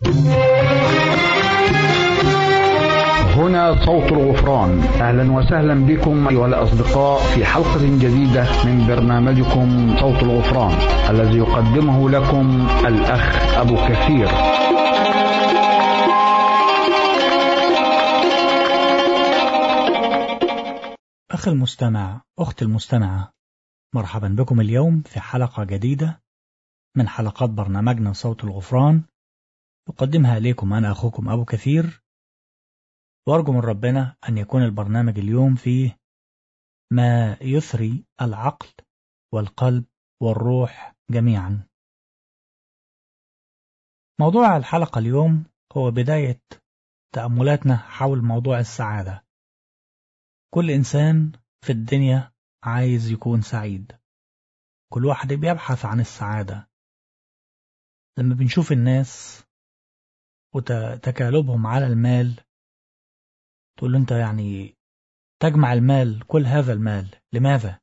هنا صوت الغفران أهلا وسهلا بكم أيها الأصدقاء في حلقة جديدة من برنامجكم صوت الغفران الذي يقدمه لكم الأخ أبو كثير أخ المستمع أخت المستمعة مرحبا بكم اليوم في حلقة جديدة من حلقات برنامجنا صوت الغفران يقدمها إليكم أنا أخوكم أبو كثير وأرجو من ربنا أن يكون البرنامج اليوم فيه ما يثري العقل والقلب والروح جميعا موضوع الحلقة اليوم هو بداية تأملاتنا حول موضوع السعادة كل إنسان في الدنيا عايز يكون سعيد كل واحد بيبحث عن السعادة لما بنشوف الناس وتكالبهم على المال تقول له انت يعني تجمع المال كل هذا المال لماذا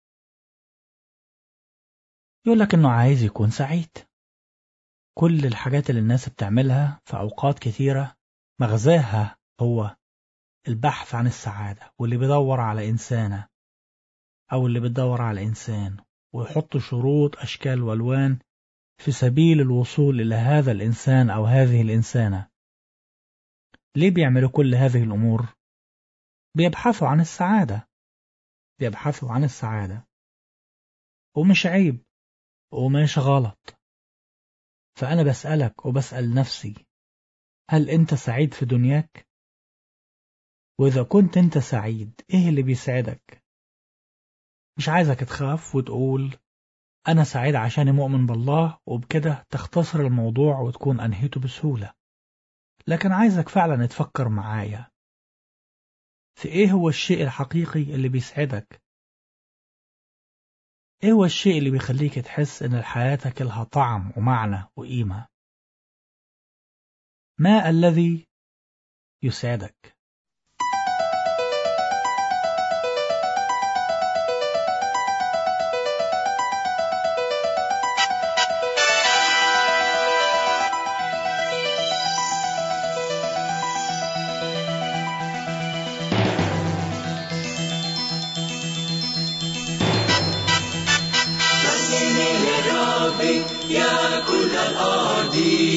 يقول لك انه عايز يكون سعيد كل الحاجات اللي الناس بتعملها في اوقات كثيرة مغزاها هو البحث عن السعادة واللي بيدور على إنسانة أو اللي بتدور على إنسان ويحط شروط أشكال والوان في سبيل الوصول إلى هذا الإنسان أو هذه الإنسانة ليه بيعملوا كل هذه الأمور؟ بيبحثوا عن السعادة بيبحثوا عن السعادة ومش عيب ومش غلط فأنا بسألك وبسأل نفسي هل أنت سعيد في دنياك؟ وإذا كنت أنت سعيد إيه اللي بيسعدك؟ مش عايزك تخاف وتقول أنا سعيد عشان مؤمن بالله وبكده تختصر الموضوع وتكون أنهيته بسهولة لكن عايزك فعلا تفكر معايا في إيه هو الشيء الحقيقي اللي بيسعدك إيه هو الشيء اللي بيخليك تحس إن حياتك لها طعم ومعنى وقيمة ما الذي يسعدك يا كل الأرض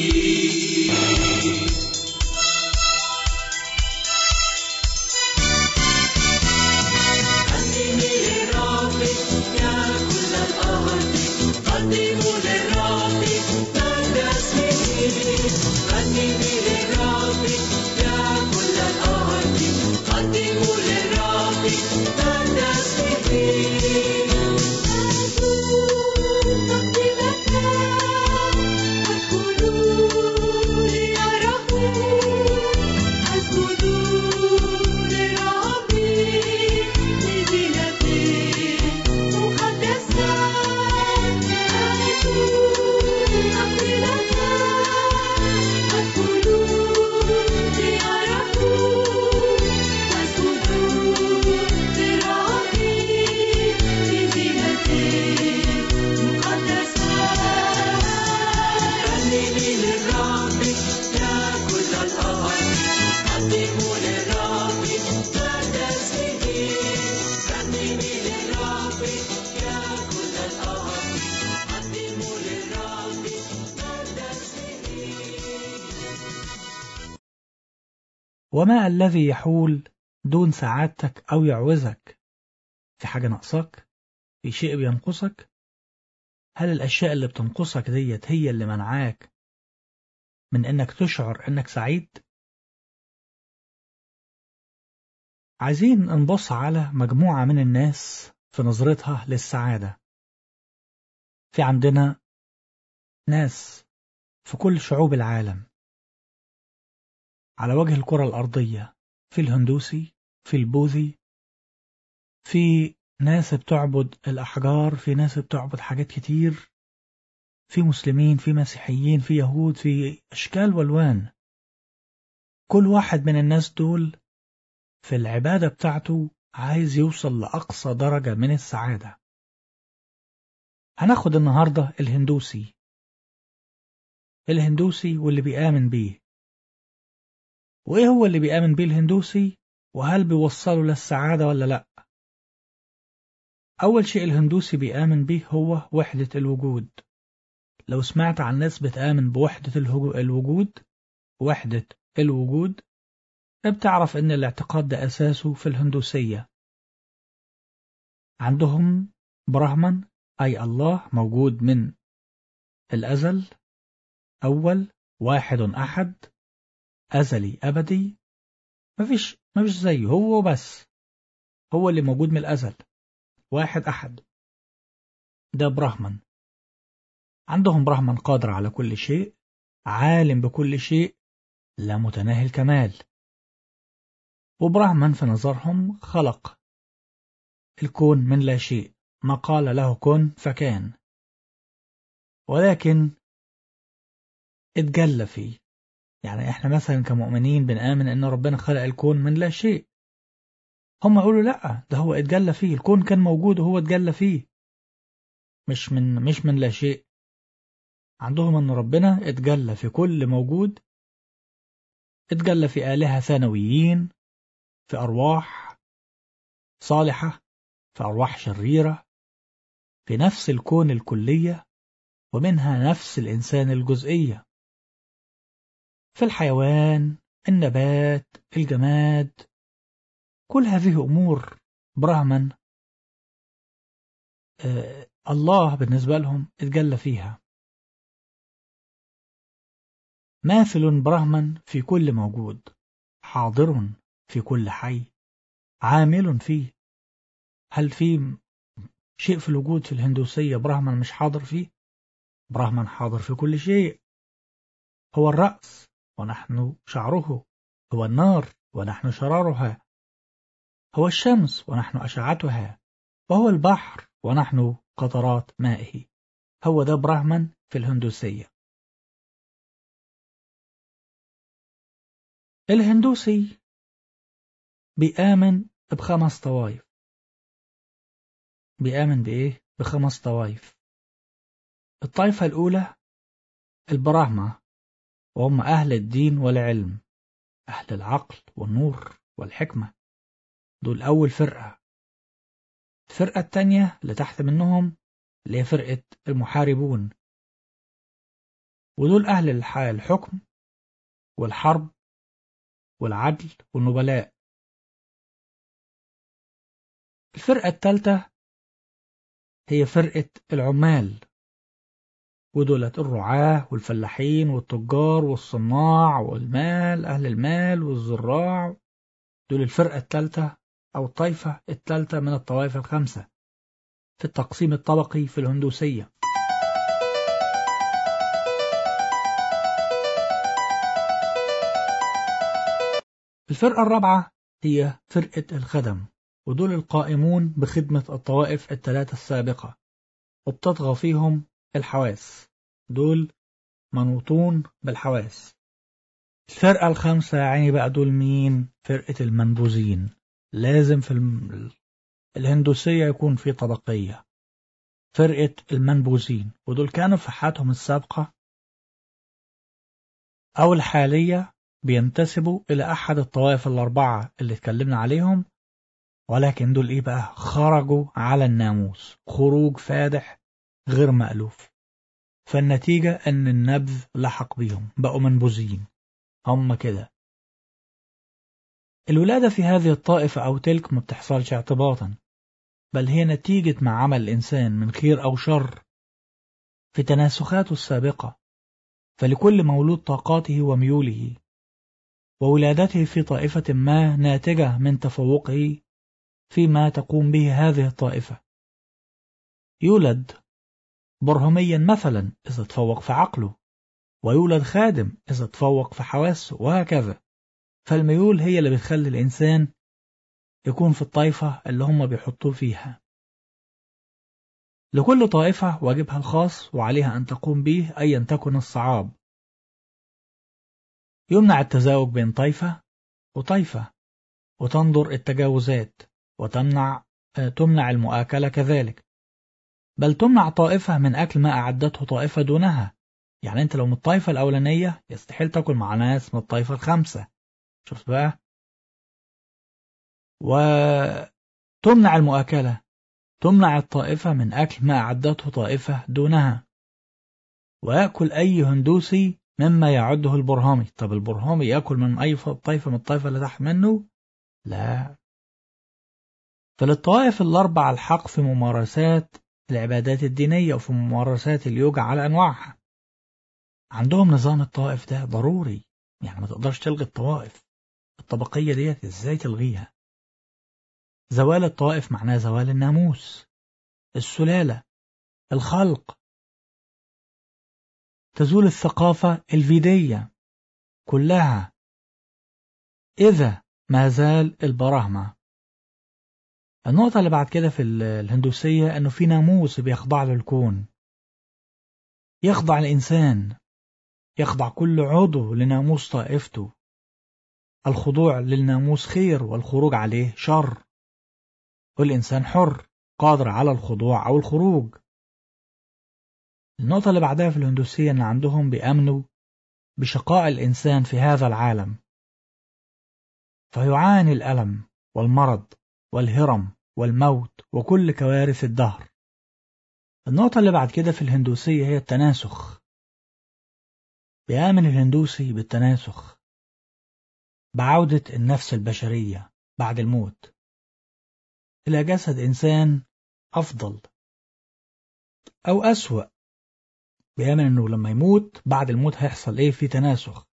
قدمي للرب يا كل الأرض قدموا للرب مجد اسمه قدمي للرب يا كل الأرض قدموا للرب مجد اسمه وما الذي يحول دون سعادتك أو يعوزك في حاجة ناقصاك في شيء بينقصك هل الأشياء اللي بتنقصك ديت هي اللي منعاك من إنك تشعر إنك سعيد عايزين نبص على مجموعة من الناس في نظرتها للسعادة في عندنا ناس في كل شعوب العالم على وجه الكرة الأرضية في الهندوسي في البوذي في ناس بتعبد الأحجار في ناس بتعبد حاجات كتير في مسلمين في مسيحيين في يهود في أشكال والوان كل واحد من الناس دول في العبادة بتاعته عايز يوصل لأقصى درجة من السعادة هناخد النهاردة الهندوسي الهندوسي واللي بيآمن بيه وإيه هو اللي بيآمن بيه الهندوسي وهل بيوصله للسعادة ولا لأ أول شيء الهندوسي بيآمن به هو وحدة الوجود لو سمعت عن ناس بتآمن بوحدة الوجود وحدة الوجود بتعرف إن الاعتقاد ده أساسه في الهندوسية عندهم براهمن أي الله موجود من الأزل أول واحد أحد أزلي أبدي مفيش مفيش زيه هو بس هو اللي موجود من الأزل واحد أحد ده براهمن عندهم براهمن قادر على كل شيء عالم بكل شيء لا متناهي الكمال وبراهمن في نظرهم خلق الكون من لا شيء ما قال له كن فكان ولكن اتجلى فيه يعني احنا مثلا كمؤمنين بنآمن ان ربنا خلق الكون من لا شيء هم يقولوا لا ده هو اتجلى فيه الكون كان موجود وهو اتجلى فيه مش من مش من لا شيء عندهم ان ربنا اتجلى في كل موجود اتجلى في آلهة ثانويين في أرواح صالحة في أرواح شريرة في نفس الكون الكلية ومنها نفس الإنسان الجزئية في الحيوان النبات الجماد كل هذه أمور برهما آه الله بالنسبة لهم اتجلى فيها ماثل برهما في كل موجود حاضر في كل حي عامل فيه هل في شيء في الوجود في الهندوسية برهما مش حاضر فيه برهما حاضر في كل شيء هو الرأس ونحن شعره هو النار ونحن شرارها هو الشمس ونحن أشعتها وهو البحر ونحن قطرات مائه هو ده برهما في الهندوسية الهندوسي بيآمن بخمس طوائف بيآمن بإيه؟ بخمس طوائف الطائفة الأولى البراهمة وهم أهل الدين والعلم أهل العقل والنور والحكمة دول أول فرقة الفرقة التانية اللي تحت منهم اللي هي فرقة المحاربون ودول أهل الحكم والحرب والعدل والنبلاء الفرقة الثالثة هي فرقة العمال ودولت الرعاة والفلاحين والتجار والصناع والمال أهل المال والزراع دول الفرقة الثالثة أو الطائفة الثالثة من الطوائف الخمسة في التقسيم الطبقي في الهندوسية الفرقة الرابعة هي فرقة الخدم ودول القائمون بخدمة الطوائف الثلاثة السابقة وبتطغى فيهم الحواس دول منوطون بالحواس الفرقة الخامسة يعني بقى دول مين فرقة المنبوذين لازم في الم... الهندوسية يكون في طبقية فرقة المنبوذين ودول كانوا في حياتهم السابقة أو الحالية بينتسبوا إلى أحد الطوائف الأربعة اللي اتكلمنا عليهم ولكن دول إيه بقى خرجوا على الناموس خروج فادح غير مألوف فالنتيجة أن النبذ لحق بيهم بقوا منبوذين هم كده الولادة في هذه الطائفة أو تلك ما بتحصلش اعتباطا بل هي نتيجة ما عمل الإنسان من خير أو شر في تناسخاته السابقة فلكل مولود طاقاته وميوله وولادته في طائفة ما ناتجة من تفوقه فيما تقوم به هذه الطائفة يولد برهميا مثلا إذا تفوق في عقله ويولد خادم إذا تفوق في حواسه وهكذا فالميول هي اللي بتخلي الإنسان يكون في الطائفة اللي هم بيحطوه فيها لكل طائفة واجبها الخاص وعليها أن تقوم به أيا تكن الصعاب يمنع التزاوج بين طائفة وطائفة وتنظر التجاوزات وتمنع تمنع المؤاكلة كذلك بل تمنع طائفة من أكل ما أعدته طائفة دونها يعني انت لو من الطائفة الأولانية يستحيل تاكل مع ناس من الطائفة الخامسة شفت بقى وتمنع المؤاكلة تمنع الطائفة من أكل ما أعدته طائفة دونها ويأكل أي هندوسي مما يعده البرهامي طب البرهامي يأكل من أي طائفة من الطائفة اللي تحت منه لا فللطوائف الأربع الحق في ممارسات العبادات الدينية وفي ممارسات اليوجا على أنواعها عندهم نظام الطوائف ده ضروري يعني ما تقدرش تلغي الطوائف الطبقية ديت ازاي تلغيها زوال الطوائف معناه زوال الناموس السلالة الخلق تزول الثقافة الفيدية كلها إذا ما زال البراهمة النقطة اللي بعد كده في الهندوسية أنه في ناموس بيخضع له الكون يخضع الإنسان يخضع كل عضو لناموس طائفته الخضوع للناموس خير والخروج عليه شر والإنسان حر قادر على الخضوع أو الخروج النقطة اللي بعدها في الهندوسية أن عندهم بيأمنوا بشقاء الإنسان في هذا العالم فيعاني الألم والمرض والهرم والموت وكل كوارث الدهر النقطة اللي بعد كده في الهندوسية هي التناسخ بيآمن الهندوسي بالتناسخ بعودة النفس البشرية بعد الموت إلى جسد إنسان أفضل أو أسوأ بيآمن إنه لما يموت بعد الموت هيحصل إيه في تناسخ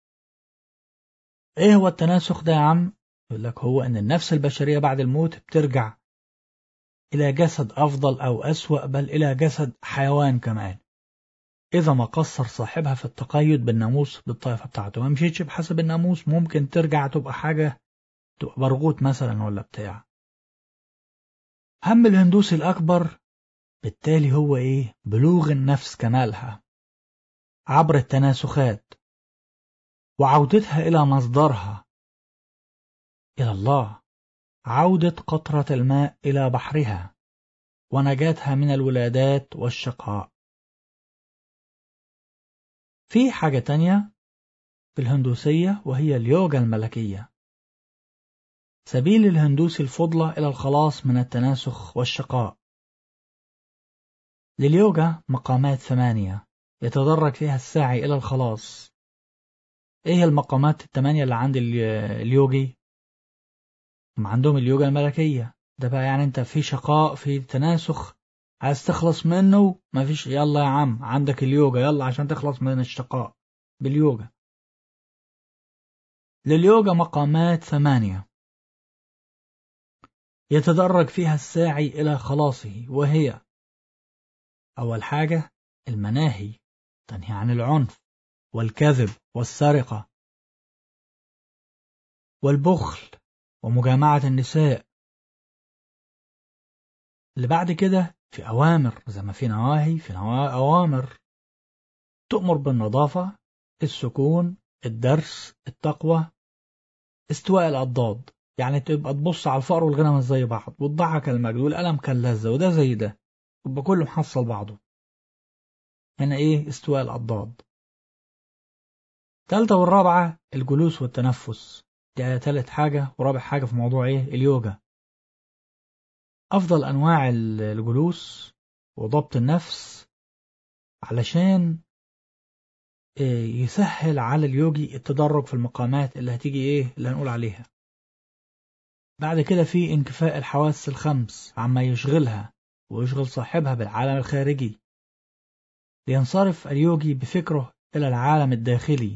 إيه هو التناسخ ده يا عم؟ يقول لك هو إن النفس البشرية بعد الموت بترجع إلى جسد أفضل أو أسوأ بل إلى جسد حيوان كمان إذا ما قصر صاحبها في التقيد بالناموس بالطائفة بتاعته ما مشيتش بحسب الناموس ممكن ترجع تبقى حاجة تبقى برغوت مثلا ولا بتاع هم الهندوسي الأكبر بالتالي هو إيه بلوغ النفس كمالها عبر التناسخات وعودتها إلى مصدرها إلى الله عودة قطرة الماء إلى بحرها ونجاتها من الولادات والشقاء في حاجة تانية في الهندوسية وهي اليوجا الملكية سبيل الهندوسي الفضلة إلى الخلاص من التناسخ والشقاء لليوجا مقامات ثمانية يتدرج فيها الساعي إلى الخلاص إيه المقامات الثمانية اللي عند اليوجي هم عندهم اليوجا الملكية ده بقى يعني انت في شقاء في تناسخ عايز تخلص منه مفيش يلا يا عم عندك اليوجا يلا عشان تخلص من الشقاء باليوجا لليوجا مقامات ثمانية يتدرج فيها الساعي إلى خلاصه وهي أول حاجة المناهي تنهي عن العنف والكذب والسرقة والبخل ومجامعة النساء اللي بعد كده في أوامر زي ما في نواهي في نوا... أوامر تؤمر بالنظافة السكون الدرس التقوى استواء الأضداد يعني تبقى تبص على الفقر والغنى مش زي بعض والضحك كالمجد والألم كاللذة وده زي ده يبقى كله محصل بعضه هنا إيه استواء الأضداد الثالثة والرابعة الجلوس والتنفس دي تالت حاجة ورابع حاجة في موضوع إيه اليوجا أفضل أنواع الجلوس وضبط النفس علشان يسهل على اليوجي التدرج في المقامات اللي هتيجي إيه اللي هنقول عليها بعد كده في انكفاء الحواس الخمس عما يشغلها ويشغل صاحبها بالعالم الخارجي لينصرف اليوجي بفكره إلى العالم الداخلي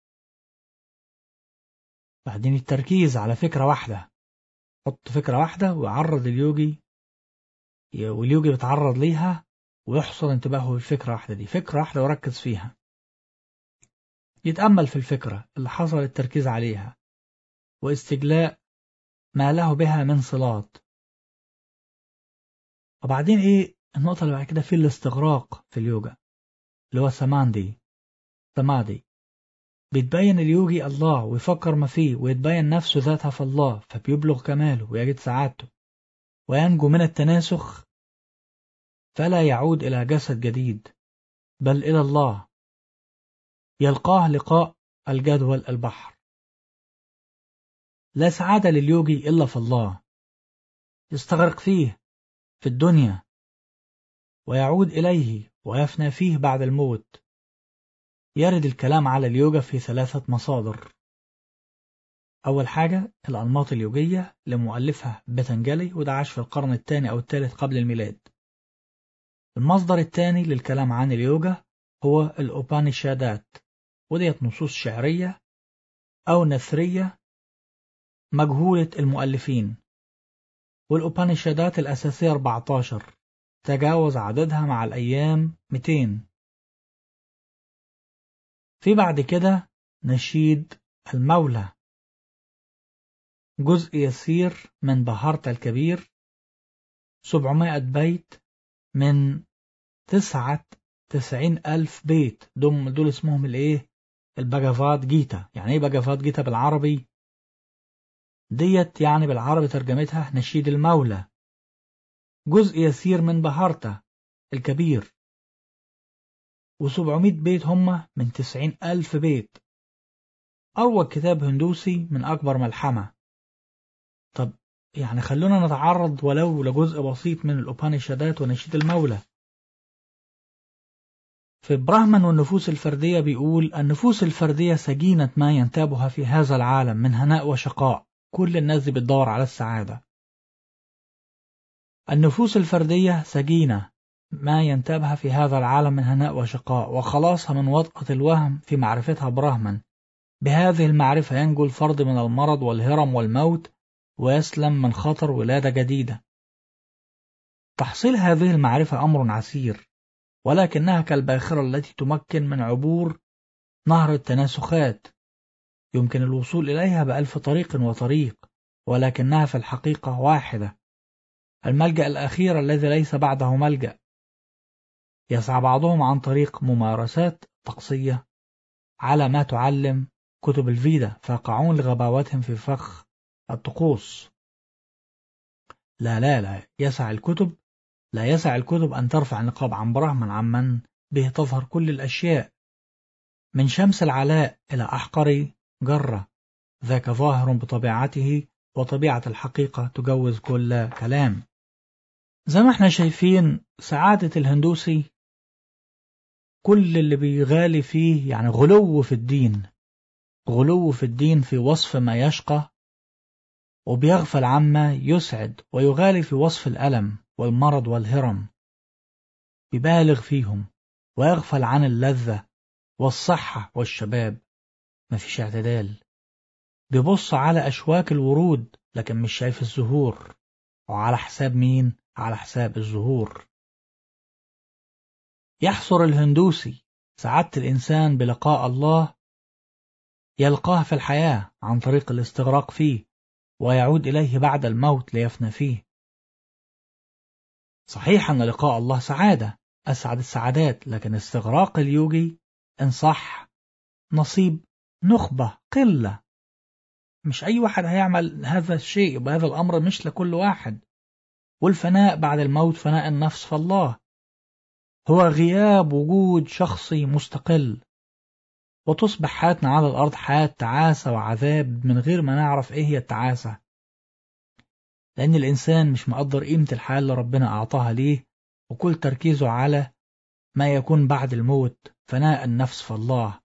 بعدين التركيز على فكرة واحدة حط فكرة واحدة ويعرض اليوجي واليوجي بيتعرض ليها ويحصر انتباهه للفكرة واحدة دي فكرة واحدة وركز فيها يتأمل في الفكرة اللي حصل التركيز عليها واستجلاء ما له بها من صلات وبعدين ايه النقطة اللي بعد كده في الاستغراق في اليوجا اللي هو سماندي سمادي بيتبين اليوجي الله ويفكر ما فيه ويتبين نفسه ذاتها في الله فبيبلغ كماله ويجد سعادته وينجو من التناسخ فلا يعود إلى جسد جديد بل إلى الله يلقاه لقاء الجدول البحر لا سعادة لليوجي إلا في الله يستغرق فيه في الدنيا ويعود إليه ويفنى فيه بعد الموت يرد الكلام على اليوجا في ثلاثة مصادر أول حاجة الأنماط اليوجية لمؤلفها بتنجلي وده عاش في القرن الثاني أو الثالث قبل الميلاد المصدر الثاني للكلام عن اليوجا هو الأوبانيشادات وديت نصوص شعرية أو نثرية مجهولة المؤلفين والأوبانيشادات الأساسية 14 تجاوز عددها مع الأيام 200 في بعد كده نشيد المولى جزء يسير من بهارة الكبير 700 بيت من تسعة تسعين ألف بيت دول, دول اسمهم الايه البجافات جيتا يعني ايه بجافات جيتا بالعربي ديت يعني بالعربي ترجمتها نشيد المولى جزء يسير من بهارته الكبير و700 بيت هم من 90 ألف بيت أروى كتاب هندوسي من أكبر ملحمة طب يعني خلونا نتعرض ولو لجزء بسيط من الأوبانيشادات ونشيد المولى في براهمن والنفوس الفردية بيقول النفوس الفردية سجينة ما ينتابها في هذا العالم من هناء وشقاء كل الناس دي بتدور على السعادة النفوس الفردية سجينة ما ينتابها في هذا العالم من هناء وشقاء وخلاصها من وطأة الوهم في معرفتها براهمن بهذه المعرفة ينجو الفرد من المرض والهرم والموت ويسلم من خطر ولادة جديدة تحصيل هذه المعرفة أمر عسير ولكنها كالباخرة التي تمكن من عبور نهر التناسخات يمكن الوصول إليها بألف طريق وطريق ولكنها في الحقيقة واحدة الملجأ الأخير الذي ليس بعده ملجأ يسعى بعضهم عن طريق ممارسات طقسية على ما تعلم كتب الفيدا فيقعون لغباوتهم في فخ الطقوس لا لا لا يسع الكتب لا يسع الكتب أن ترفع نقاب عن براهمن عمن به تظهر كل الأشياء من شمس العلاء إلى أحقر جرة ذاك ظاهر بطبيعته وطبيعة الحقيقة تجوز كل كلام زي ما احنا شايفين سعادة الهندوسي كل اللي بيغالي فيه يعني غلو في الدين غلو في الدين في وصف ما يشقى وبيغفل عما يسعد ويغالي في وصف الألم والمرض والهرم يبالغ فيهم ويغفل عن اللذة والصحة والشباب مفيش اعتدال بيبص على أشواك الورود لكن مش شايف الزهور وعلى حساب مين؟ على حساب الزهور يحصر الهندوسي سعادة الإنسان بلقاء الله يلقاه في الحياة عن طريق الاستغراق فيه ويعود إليه بعد الموت ليفنى فيه صحيح أن لقاء الله سعادة أسعد السعادات لكن استغراق اليوجي إن صح نصيب نخبة قلة مش أي واحد هيعمل هذا الشيء يبقى هذا الأمر مش لكل واحد والفناء بعد الموت فناء النفس في الله هو غياب وجود شخصي مستقل وتصبح حياتنا على الأرض حياة تعاسة وعذاب من غير ما نعرف إيه هي التعاسة لأن الإنسان مش مقدر قيمة الحياة اللي ربنا أعطاها ليه وكل تركيزه على ما يكون بعد الموت فناء النفس في الله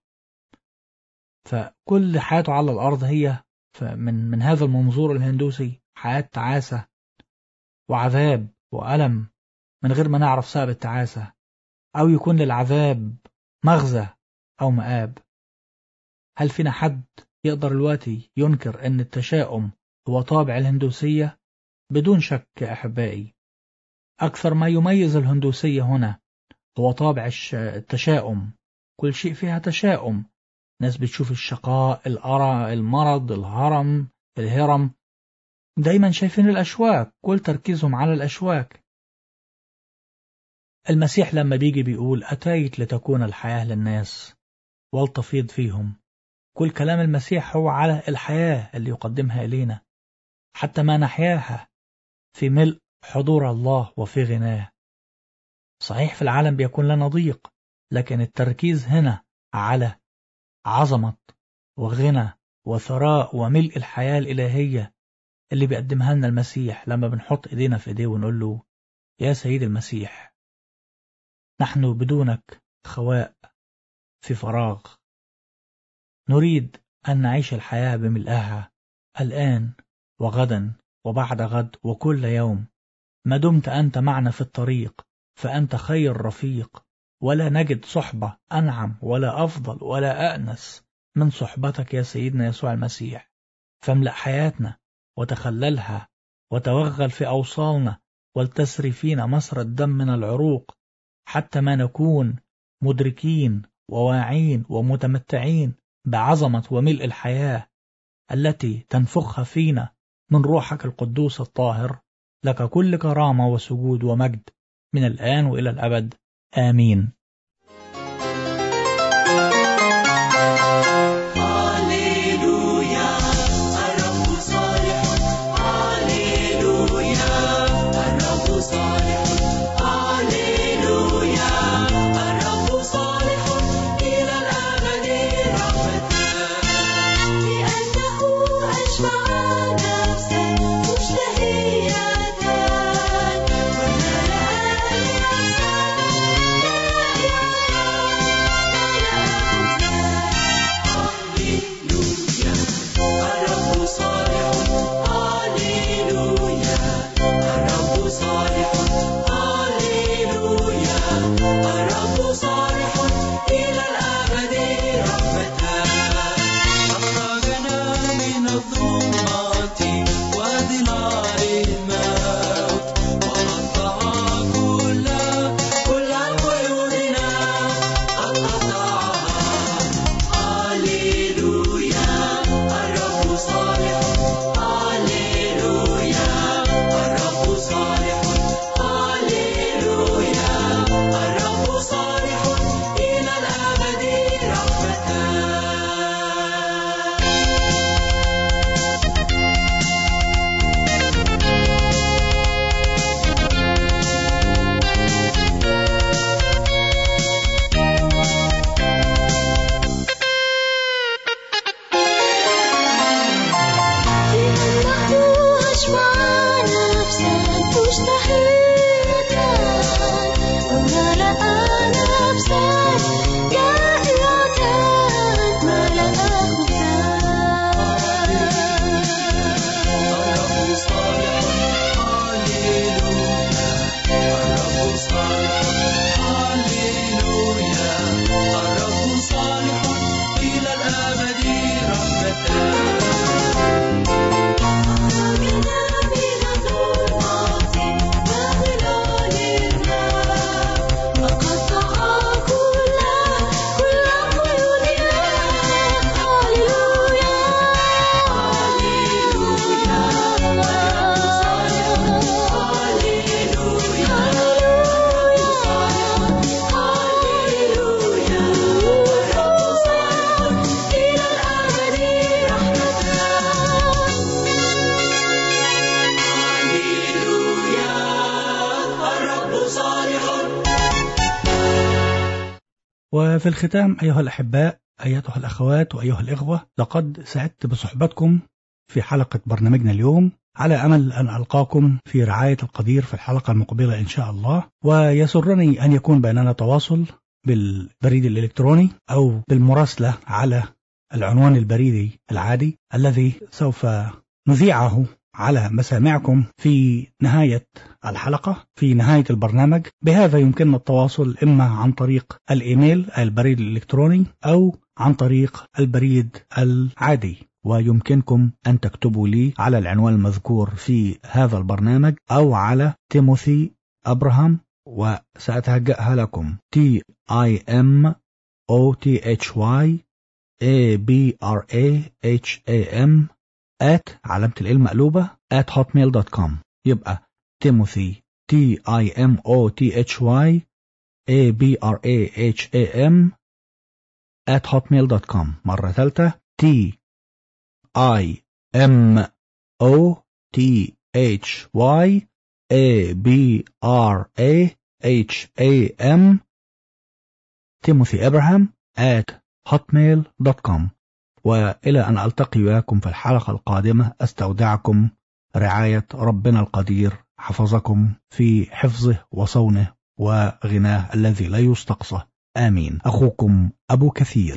فكل حياته على الأرض هي من من هذا المنظور الهندوسي حياة تعاسة وعذاب وألم من غير ما نعرف سبب التعاسة أو يكون للعذاب مغزى أو مآب هل فينا حد يقدر دلوقتي ينكر أن التشاؤم هو طابع الهندوسية؟ بدون شك يا أحبائي أكثر ما يميز الهندوسية هنا هو طابع التشاؤم كل شيء فيها تشاؤم ناس بتشوف الشقاء الأرى المرض الهرم الهرم دايما شايفين الأشواك كل تركيزهم على الأشواك المسيح لما بيجي بيقول أتيت لتكون الحياة للناس والتفيض فيهم كل كلام المسيح هو على الحياة اللي يقدمها إلينا حتى ما نحياها في ملء حضور الله وفي غناه صحيح في العالم بيكون لنا ضيق لكن التركيز هنا على عظمة وغنى وثراء وملء الحياة الإلهية اللي بيقدمها لنا المسيح لما بنحط إيدينا في إيديه ونقول له يا سيد المسيح نحن بدونك خواء في فراغ نريد أن نعيش الحياة بملئها الآن وغدا وبعد غد وكل يوم ما دمت أنت معنا في الطريق فأنت خير رفيق ولا نجد صحبة أنعم ولا أفضل ولا أأنس من صحبتك يا سيدنا يسوع المسيح فاملأ حياتنا وتخللها وتوغل في أوصالنا ولتسري فينا مسر الدم من العروق حتى ما نكون مدركين وواعين ومتمتعين بعظمة وملء الحياة التي تنفخها فينا من روحك القدوس الطاهر لك كل كرامة وسجود ومجد من الآن وإلى الأبد آمين هاليلويا الرب صالح هاليلويا الرب صالح هاليلويا الرب صالح إلى الأبد رحمته لأنه أشبع نفسا مشتهية الرب صالح هاليلويا الرب صالح هاليلويا الرب صالح إلى الأبد رحمته أخرجنا من الظلمات وظلال الموت وقطع كل كل قيودنا قد قطعها هاليلويا الرب صالح هاليلويا الرب صالح هاليلويا الرب صالح إلى الأبد رحمته لأنه أشبع نفسا مشتهية وملأ نفسا جائعة ملأ الرب صالح هاليلويا الرب صالح هاليلويا الرب صالح إلى الأبد رحمته خرجنا من الظلمات وظلال الموت وقطع كل كل قيودنا هاليلويا هاليلويا الرب صالح هاليلويا الرب صالح هاليلويا الرب صالح إلى الأبد رحمته هاليلويا الرب صالح وفي الختام أيها الأحباء أيتها الأخوات وأيها الإخوة لقد سعدت بصحبتكم في حلقة برنامجنا اليوم على أمل أن ألقاكم في رعاية القدير في الحلقة المقبلة إن شاء الله ويسرني أن يكون بيننا تواصل بالبريد الإلكتروني أو بالمراسلة على العنوان البريدي العادي الذي سوف نذيعه على مسامعكم في نهاية الحلقة في نهاية البرنامج بهذا يمكننا التواصل إما عن طريق الإيميل البريد الإلكتروني أو عن طريق البريد العادي ويمكنكم أن تكتبوا لي على العنوان المذكور في هذا البرنامج أو على تيموثي أبراهام وسأتهجأها لكم T I M O T H Y A B R A H A M at علامة ال مقلوبة at hotmail.com يبقى تيموثي T I M O T H Y A B R A H A M at hotmail.com مرة ثالثة T I M O T H Y A B R A H A M Timothy Abraham at hotmail.com وإلى أن ألتقي وياكم في الحلقة القادمة أستودعكم رعاية ربنا القدير حفظكم في حفظه وصونه وغناه الذي لا يستقصى آمين أخوكم أبو كثير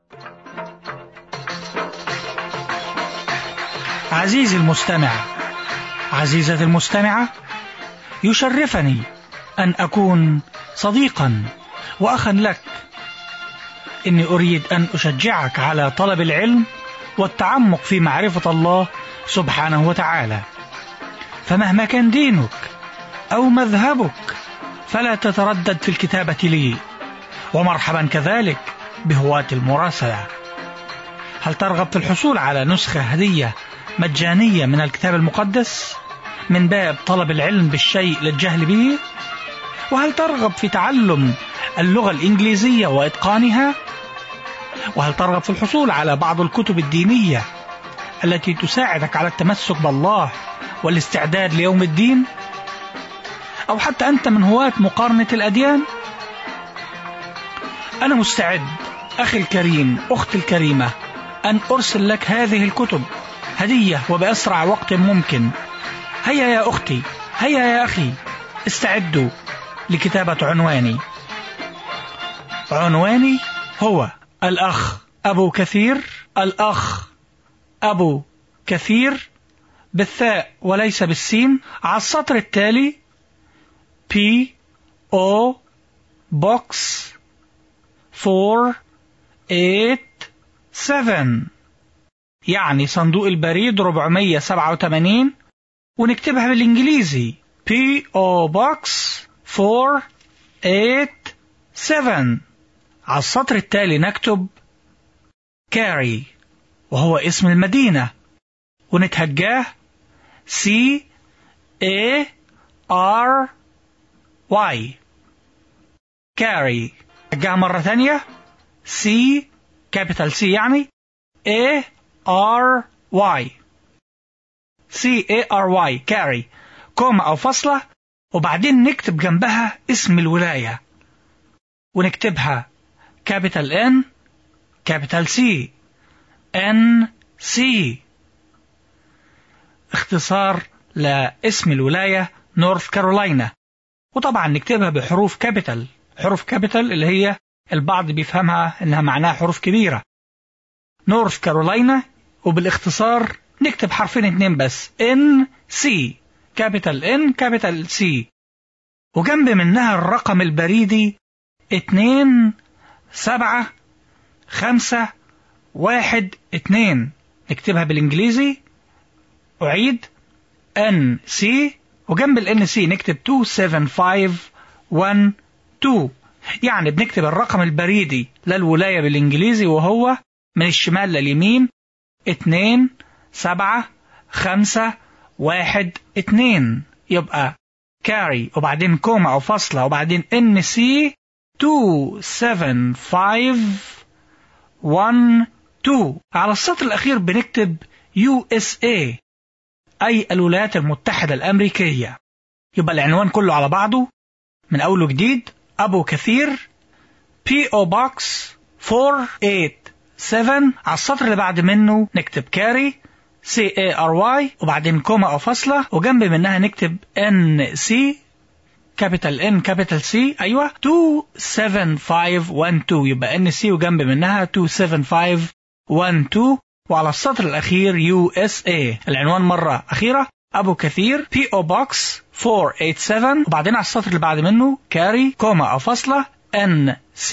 عزيزي المستمع عزيزتي المستمعة يشرفني أن أكون صديقا وأخا لك إني أريد أن أشجعك على طلب العلم والتعمق في معرفة الله سبحانه وتعالى فمهما كان دينك أو مذهبك فلا تتردد في الكتابة لي ومرحبا كذلك بهواة المراسلة هل ترغب في الحصول على نسخة هدية مجانية من الكتاب المقدس من باب طلب العلم بالشيء للجهل به وهل ترغب في تعلم اللغة الإنجليزية وإتقانها وهل ترغب في الحصول على بعض الكتب الدينية التي تساعدك على التمسك بالله والاستعداد ليوم الدين أو حتى أنت من هواة مقارنة الأديان أنا مستعد أخي الكريم أختي الكريمة أن أرسل لك هذه الكتب هدية وبأسرع وقت ممكن هيا يا أختي هيا يا أخي استعدوا لكتابة عنواني عنواني هو الأخ أبو كثير الأخ أبو كثير بالثاء وليس بالسين على السطر التالي P O Box 4 8 7 يعني صندوق البريد 487 ونكتبها بالإنجليزي P O Box 4 8 7 على السطر التالي نكتب كاري وهو اسم المدينة ونتهجاه C A R Y كاري نتهجاه مرة ثانية C capital C يعني A R Y C A R Y كاري كوما أو فاصلة وبعدين نكتب جنبها اسم الولاية ونكتبها كابيتال N كابيتال C N C اختصار لاسم الولاية نورث كارولاينا وطبعا نكتبها بحروف كابيتال حروف كابيتال اللي هي البعض بيفهمها انها معناها حروف كبيرة نورث كارولاينا وبالاختصار نكتب حرفين اتنين بس N C كابيتال N كابيتال C وجنب منها الرقم البريدي اتنين سبعة خمسة واحد اتنين نكتبها بالانجليزي أعيد ان سي وجنب الان سي نكتب 27512 يعني بنكتب الرقم البريدي للولاية بالانجليزي وهو من الشمال لليمين اتنين سبعة خمسة واحد اتنين يبقى كاري وبعدين كوما أو فاصلة وبعدين ان سي 27512 على السطر الأخير بنكتب USA أي الولايات المتحدة الأمريكية يبقى العنوان كله على بعضه من أوله جديد أبو كثير P.O. Box 487 على السطر اللي بعد منه نكتب كاري C A R Y وبعدين كوما أو فاصلة وجنب منها نكتب N C كابيتال N كابيتال C أيوة 27512 يبقى N C وجنب منها 27512 وعلى السطر الأخير USA العنوان مرة أخيرة أبو كثير P.O. Box 487 وبعدين على السطر اللي بعد منه كاري كوما أو فاصلة N C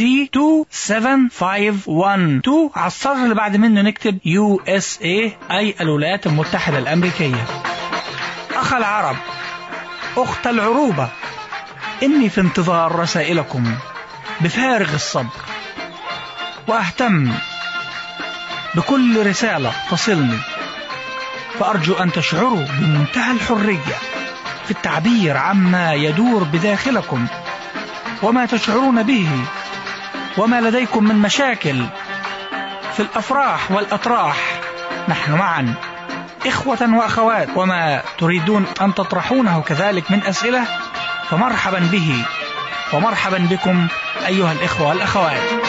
27512 على السطر اللي بعد منه نكتب USA أي الولايات المتحدة الأمريكية أخ العرب أخت العروبة إني في انتظار رسائلكم بفارغ الصبر وأهتم بكل رسالة تصلني فأرجو أن تشعروا بمنتهى الحرية في التعبير عما يدور بداخلكم وما تشعرون به وما لديكم من مشاكل في الأفراح والأطراح نحن معا إخوة وأخوات وما تريدون أن تطرحونه كذلك من أسئلة فمرحبا به ومرحبا بكم أيها الإخوة والأخوات